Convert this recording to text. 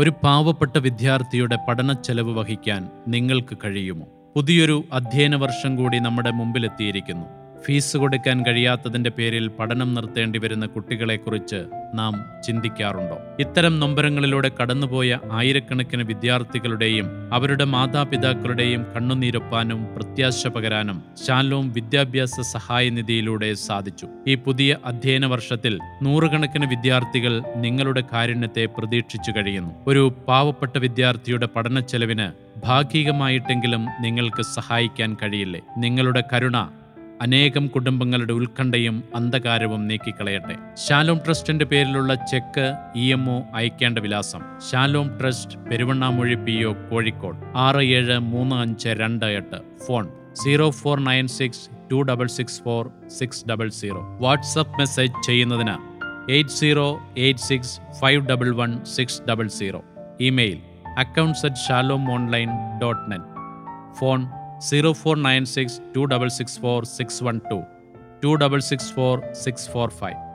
ഒരു പാവപ്പെട്ട വിദ്യാർത്ഥിയുടെ പഠനച്ചെലവ് വഹിക്കാൻ നിങ്ങൾക്ക് കഴിയുമോ പുതിയൊരു അധ്യയന വർഷം കൂടി നമ്മുടെ മുമ്പിലെത്തിയിരിക്കുന്നു ഫീസ് കൊടുക്കാൻ കഴിയാത്തതിന്റെ പേരിൽ പഠനം നിർത്തേണ്ടി വരുന്ന കുട്ടികളെക്കുറിച്ച് നാം ചിന്തിക്കാറുണ്ടോ ഇത്തരം നൊമ്പരങ്ങളിലൂടെ കടന്നുപോയ ആയിരക്കണക്കിന് വിദ്യാർത്ഥികളുടെയും അവരുടെ മാതാപിതാക്കളുടെയും കണ്ണുനീരൊപ്പാനും പ്രത്യാശ പകരാനും ശാലോം വിദ്യാഭ്യാസ സഹായനിധിയിലൂടെ സാധിച്ചു ഈ പുതിയ അധ്യയന വർഷത്തിൽ നൂറുകണക്കിന് വിദ്യാർത്ഥികൾ നിങ്ങളുടെ കാരുണ്യത്തെ പ്രതീക്ഷിച്ചു കഴിയുന്നു ഒരു പാവപ്പെട്ട വിദ്യാർത്ഥിയുടെ പഠനച്ചെലവിന് ഭാഗികമായിട്ടെങ്കിലും നിങ്ങൾക്ക് സഹായിക്കാൻ കഴിയില്ലേ നിങ്ങളുടെ കരുണ അനേകം കുടുംബങ്ങളുടെ ഉത്കണ്ഠയും അന്ധകാരവും നീക്കിക്കളയട്ടെ ഷാലോം ട്രസ്റ്റിന്റെ പേരിലുള്ള ചെക്ക് ഇ എം ഒ അയക്കേണ്ട വിലാസം Shalom Trust Peruvannamuzhi P O Kozhikode ആറ് ഏഴ് മൂന്ന് അഞ്ച് രണ്ട് എട്ട് phone zero four nine six two double six four six double zero WhatsApp message ചെയ്യുന്നതിന് eight zero eight six five double one six double zero email accounts at Shalom online dot net phone zero four nine six two double six four six one two two double six four six four five